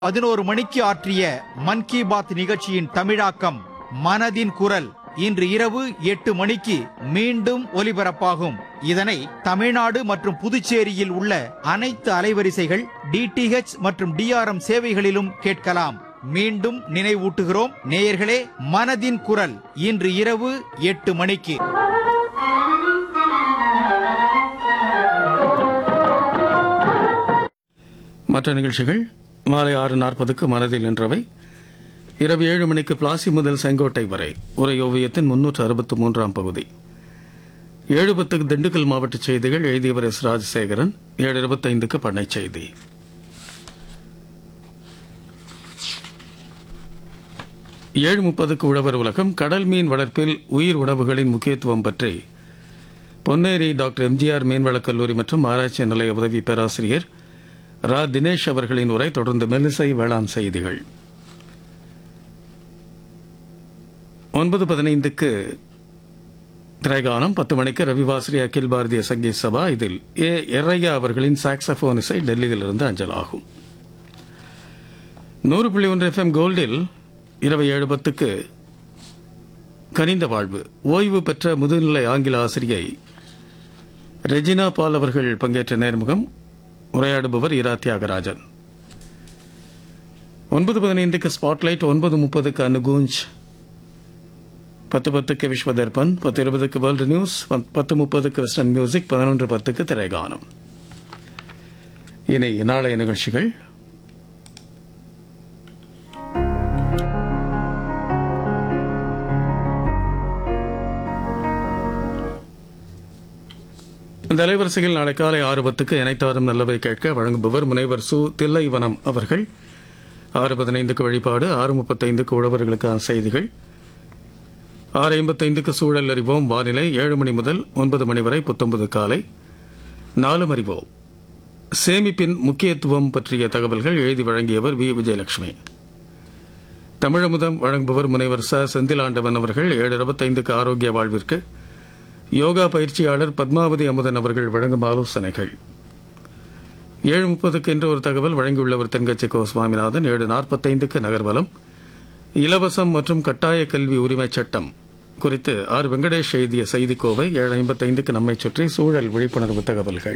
பதினோரு மணிக்கு ஆற்றிய மன் கி பாத் நிகழ்ச்சியின் தமிழாக்கம் மனதின் குரல் இன்று இரவு எட்டு மணிக்கு மீண்டும் ஒலிபரப்பாகும் இதனை தமிழ்நாடு மற்றும் புதுச்சேரியில் உள்ள அனைத்து அலைவரிசைகள் டிடிஹெச் மற்றும் டிஆர்எம் சேவைகளிலும் கேட்கலாம் மீண்டும் நினைவூட்டுகிறோம் நேயர்களே மனதின் குரல் இன்று இரவு எட்டு மணிக்கு மற்ற நிகழ்ச்சிகள் மாலை ஆறு நாற்பதுக்கு மனதில் நின்றவை இரவு ஏழு மணிக்கு பிளாசி முதல் செங்கோட்டை வரை உரை ஓவியத்தின் முன்னூற்று அறுபத்து மூன்றாம் பகுதி ஏழு பத்துக்கு திண்டுக்கல் மாவட்ட செய்திகள் எழுதியவர் எஸ் ராஜசேகரன் ஏழு இருபத்தைந்துக்கு பண்ணை செய்தி ஏழு முப்பதுக்கு உழவர் உலகம் கடல் மீன் வளர்ப்பில் உயிர் உணவுகளின் முக்கியத்துவம் பற்றி பொன்னேரி டாக்டர் எம்ஜிஆர் மீன்வளக் கல்லூரி மற்றும் ஆராய்ச்சி நிலைய உதவி பேராசிரியர் ரா தினேஷ் அவர்களின் உரை தொடர்ந்து மெல்லிசை வேளாண் செய்திகள் ஒன்பது பதினைந்துக்கு திரைகானம் பத்து மணிக்கு ரவிவாசரி அகில் பாரதிய சங்கீத் சபா இதில் ஏ எர்ரையா அவர்களின் சாக்ஸபோன் இசை டெல்லியிலிருந்து அஞ்சலாகும் நூறு புள்ளி ஒன்று எஃப்எம் கோல்டில் இரவு ஏழு பத்துக்கு கனிந்த வாழ்வு ஓய்வு பெற்ற முதுநிலை ஆங்கில ஆசிரியை ரெஜினா பால் அவர்கள் பங்கேற்ற நேர்முகம் உரையாடுபவர் இரா தியாகராஜன் ஒன்பது பதினைந்துக்கு ஸ்பாட்லைட் ஒன்பது முப்பதுக்கு அனுகூஞ்ச் பத்து பத்துக்கு விஸ்வ தர்பன் பத்து இருபதுக்கு வேர்ல்டு நியூஸ் பத்- பத்து முப்பதுக்கு வெஸ்டர்ன் மியூசிக் பதினொன்று பத்துக்கு திரைகானம் இனி நாளைய நிகழ்ச்சிகள் இந்த அலைவரிசையில் நாளை காலை ஆறு பத்துக்கு இணைத்தாரும் நல்லவை கேட்க வழங்குபவர் முனைவர் சு தில்லைவனம் அவர்கள் ஆறு பதினைந்துக்கு வழிபாடு ஆறு முப்பத்தைந்துக்கு உழவர்களுக்கான செய்திகள் ஆறு ஐம்பத்தைந்துக்கு சூழல் அறிவோம் வானிலை ஏழு மணி முதல் ஒன்பது மணி வரை புத்தொன்பது காலை நாலு அறிவோம் சேமிப்பின் முக்கியத்துவம் பற்றிய தகவல்கள் எழுதி வழங்கியவர் வி விஜயலட்சுமி தமிழமுதம் வழங்குபவர் முனைவர் ச செந்திலாண்டவன் அவர்கள் ஏழு இருபத்தைந்துக்கு ஆரோக்கிய வாழ்விற்கு யோகா பயிற்சியாளர் பத்மாவதி அமுதன் அவர்கள் வழங்கும் ஆலோசனைகள் ஏழு முப்பதுக்கு என்று ஒரு தகவல் வழங்கியுள்ளவர் தென்கட்சி கோ சுவாமிநாதன் ஏழு நாற்பத்தைந்துக்கு நகர்வலம் இலவசம் மற்றும் கட்டாய கல்வி உரிமைச் சட்டம் குறித்து ஆர் வெங்கடேஷ் எழுதிய செய்திக்கோவை ஏழு ஐம்பத்தைந்துக்கு நம்மை சுற்றி சூழல் விழிப்புணர்வு தகவல்கள்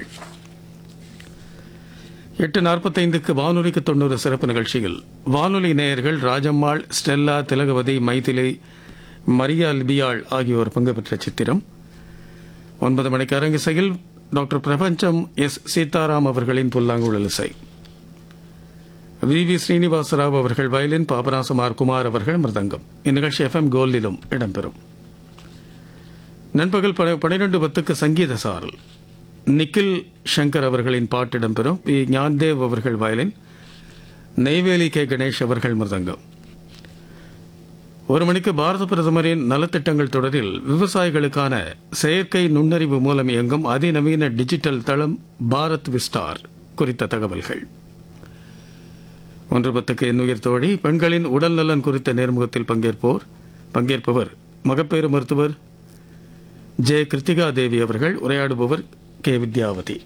எட்டு நாற்பத்தைந்துக்கு வானொலிக்கு தொண்ணூறு சிறப்பு நிகழ்ச்சியில் வானொலி நேயர்கள் ராஜம்மாள் ஸ்டெல்லா திலகவதி மைதிலி மரியா லிபியாள் ஆகியோர் பங்கு பெற்ற சித்திரம் ஒன்பது மணிக்கு அரங்கிசையில் டாக்டர் பிரபஞ்சம் எஸ் சீதாராம் அவர்களின் புல்லாங்குழல் இசை வி வி ஸ்ரீனிவாசராவ் அவர்கள் வயலின் பாபநாசமார் குமார் அவர்கள் மிருதங்கம் இந்நிகழ்ச்சி எஃப்எம் கோல்டிலும் இடம்பெறும் நண்பகல் பன- பன்னிரண்டு பத்துக்கு சங்கீத சாரல் நிக்கில் சங்கர் அவர்களின் பாட்டு இடம்பெறும் பி ஞான்தேவ் அவர்கள் வயலின் நெய்வேலி கே கணேஷ் அவர்கள் மிருதங்கம் ஒரு மணிக்கு பாரத பிரதமரின் நலத்திட்டங்கள் தொடரில் விவசாயிகளுக்கான செயற்கை நுண்ணறிவு மூலம் இயங்கும் அதிநவீன டிஜிட்டல் தளம் பாரத் விஸ்டார் குறித்த தகவல்கள் ஒன்று பத்துக்கு எண்ணுயிர் தோழி பெண்களின் உடல் நலன் குறித்த நேர்முகத்தில் பங்கேற்போர் பங்கேற்பவர் மகப்பேறு மருத்துவர் ஜே கிருத்திகா தேவி அவர்கள் உரையாடுபவர் கே வித்யாவதி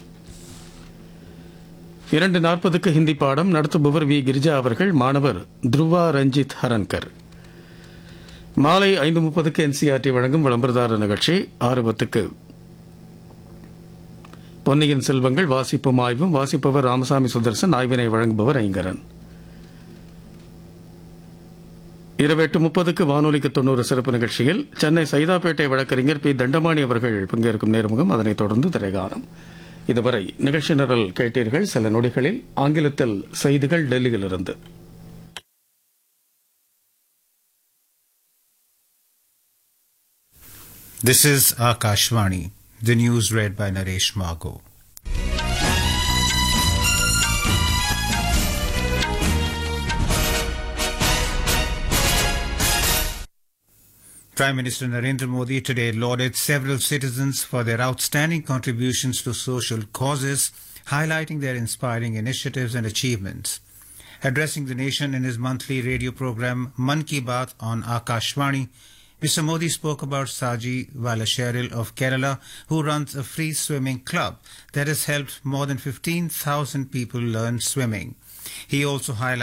இரண்டு நாற்பதுக்கு ஹிந்தி பாடம் நடத்துபவர் வி கிரிஜா அவர்கள் மாணவர் துருவா ரஞ்சித் ஹரன்கர் மாலை ஐந்து முப்பதுக்கு என்சிஆர்டி வழங்கும் விளம்பரதார நிகழ்ச்சி ஆறு பத்துக்கு பொன்னியின் செல்வங்கள் வாசிப்பும் ஆய்வும் வாசிப்பவர் ராமசாமி சுதர்சன் ஆய்வினை வழங்குபவர் ஐங்கரன் இரவு எட்டு முப்பதுக்கு வானொலிக்கு தொண்ணூறு சிறப்பு நிகழ்ச்சியில் சென்னை சைதாப்பேட்டை வழக்கறிஞர் பி தண்டமாணி அவர்கள் பங்கேற்கும் நேர்முகம் அதனைத் தொடர்ந்து திரைகானம் இதுவரை நிகழ்ச்சி நிரல் கேட்டீர்கள் சில நொடிகளில் ஆங்கிலத்தில் செய்திகள் டெல்லியிலிருந்து This is Akashvani, the news read by Naresh Margo. Prime Minister Narendra Modi today lauded several citizens for their outstanding contributions to social causes, highlighting their inspiring initiatives and achievements. Addressing the nation in his monthly radio program Man Ki Baat on Akashvani, Mr. Modi spoke about Saji Valasheril of Kerala, who runs a free swimming club that has helped more than 15,000 people learn swimming. He also highlighted